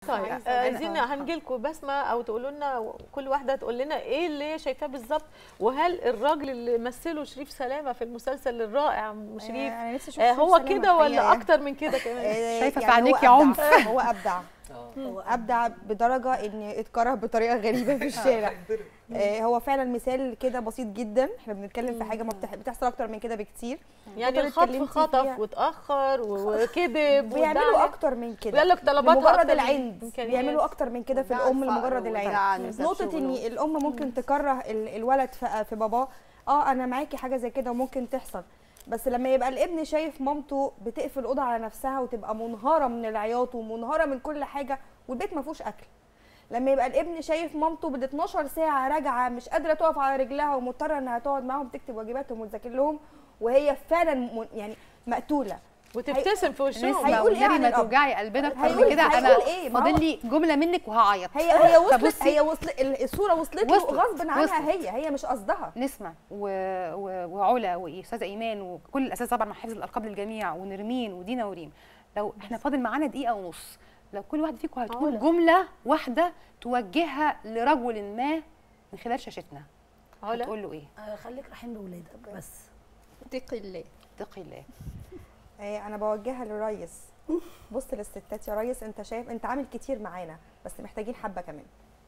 طيب عايزة آه، أنا- عايزين هنجي لكم بسمه او تقولوا لنا كل واحده تقول لنا ايه اللي شايفاه بالظبط وهل الراجل اللي مثله شريف سلامه في المسلسل الرائع شريف انا نفسي اشوف آه، شريف هو سلامة كده ولا الحقيقة. اكتر من كده كمان آه، شايفة في يعني هو عينيكي أبدع. عنف. هو ابدع هو ابدع بدرجه ان اتكره بطريقه غريبه في الشارع آه، هو فعلا مثال كده بسيط جدا احنا بنتكلم في حاجه ما بتح- بتحصل اكتر من كده بكتير يعني النقطة اللي الخطف اتكلمتي خطف فيها. واتاخر وكذب بيعملوا وادعى. اكتر من كده وقال لك طلباتها لمجرد أكتر من العند إمكانيات. بيعملوا اكتر من كده في ودعا الام الفقر لمجرد ودعا العند نسب نقطه ان شغله. الام ممكن تكره ال- الولد في في باباه اه انا معاكي حاجه زي كده وممكن تحصل بس لما يبقى الابن شايف مامته بتقفل الاوضه على نفسها وتبقى منهاره من العياط ومنهاره من كل حاجه والبيت ما فيهوش اكل لما يبقى الابن شايف مامته بال 12 ساعه راجعه مش قادره تقف على رجلها ومضطره انها تقعد معاهم تكتب واجباتهم وتذاكر لهم وهي فعلا م- يعني مقتوله وتبتسم في وشهم هيقول نسمة إيه والنبي عن ما الأب؟ توجعي قلبنا اكتر هيقول- من كده انا هيقول إيه؟ ما هو- فاضل لي جمله منك وهعيط هي هي وصلت فبصي- هي وصلت ال- الصوره وصلت له وصلت، غصب عنها وصلت. هي هي مش قصدها نسمة و... و... وعلا واستاذه ايمان وكل الاساس طبعا مع حفظ الالقاب للجميع ونرمين ودينا وريم لو احنا فاضل معانا دقيقه ونص لو كل واحد فيكم هتقول علا. جمله واحده توجهها لرجل ما من خلال شاشتنا علا هتقول له ايه آه، خليك رحيم بولادك بس اتقي الله اتقي الله آه، انا بوجهها للريس بص للستات يا ريس انت شايف انت عامل كتير معانا بس محتاجين حبه كمان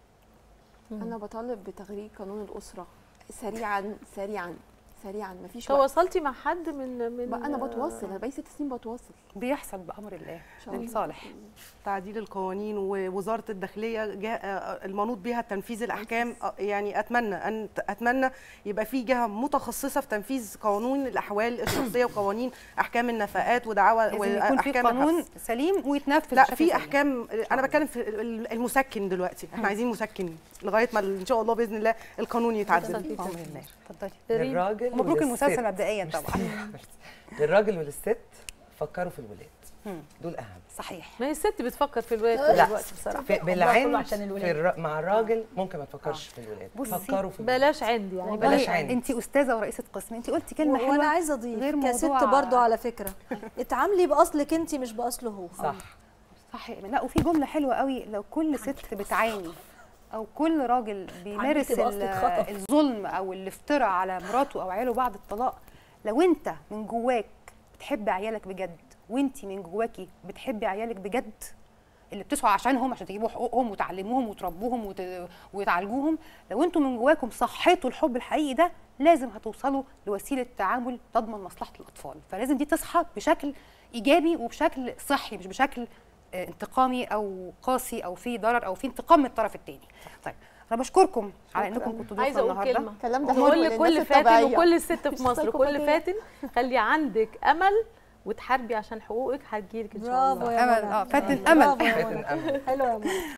انا بطالب بتغيير قانون الاسره سريعا سريعا سريعا مفيش وقت تواصلتي مع حد من من بقى انا بتواصل انا بقالي ست سنين بتواصل بيحصل بامر الله شاء الله. صالح تعديل القوانين ووزاره الداخليه جاء المنوط بها تنفيذ الاحكام آه، يعني اتمنى ان اتمنى يبقى في جهه متخصصه في تنفيذ قانون الاحوال الشخصيه وقوانين احكام النفقات ودعوى لازم يكون في وأحكام قانون الحبس. سليم ويتنفذ لا بشكل في سليم. احكام انا بتكلم في المسكن دلوقتي احنا عايزين مسكن لغايه ما ان شاء الله باذن الله القانون يتعدل بامر الله اتفضلي للراجل مبروك وللست. المسلسل مبدئيا طبعا للراجل وللست فكروا في الولاد مم. دول اهم صحيح ما هي الست بتفكر في الولاد لا. دلوقتي بصراحه في بالعين عشان في الولاد. الر... مع الراجل ممكن ما تفكرش في الولاد بصي، فكروا في الولاد بلاش عندي يعني بلاش بلاش عندي. انت استاذه ورئيسه قسم انت قلتي كلمه حلوه وانا عايزه اضيف غير كست موضوع- برضو على فكره اتعاملي باصلك انت مش باصله هو صح صح لا وفي جمله حلوه قوي لو كل ست بتعاني او كل راجل بيمارس عندك بقصد ال- خطف. الظلم او الافتراء على مراته او عياله بعد الطلاق لو انت من جواك بتحب عيالك بجد وانت من جواكي بتحبي عيالك بجد اللي بتسعوا عشانهم عشان تجيبوا حقوقهم وتعلموهم وتربوهم وت... وتعالجوهم لو انتم من جواكم صحيتوا الحب الحقيقي ده لازم هتوصلوا لوسيله تعامل تضمن مصلحه الاطفال فلازم دي تصحى بشكل ايجابي وبشكل صحي مش بشكل آه، انتقامي او قاسي او في ضرر او في انتقام من الطرف الثاني طيب انا بشكركم على انكم كنتوا ضيوف عايزه اقول النهارده كلمه الكلام ده بقول مهم لكل للناس فاتن الطبيعية. وكل ست في مش مصر كل سايكوباتية. فاتن خلي عندك امل وتحاربي عشان حقوقك هتجيلك ان شاء الله برافو يا امل منى. اه فاتن امل برافو يا فاتن منى. امل حلوه يا منى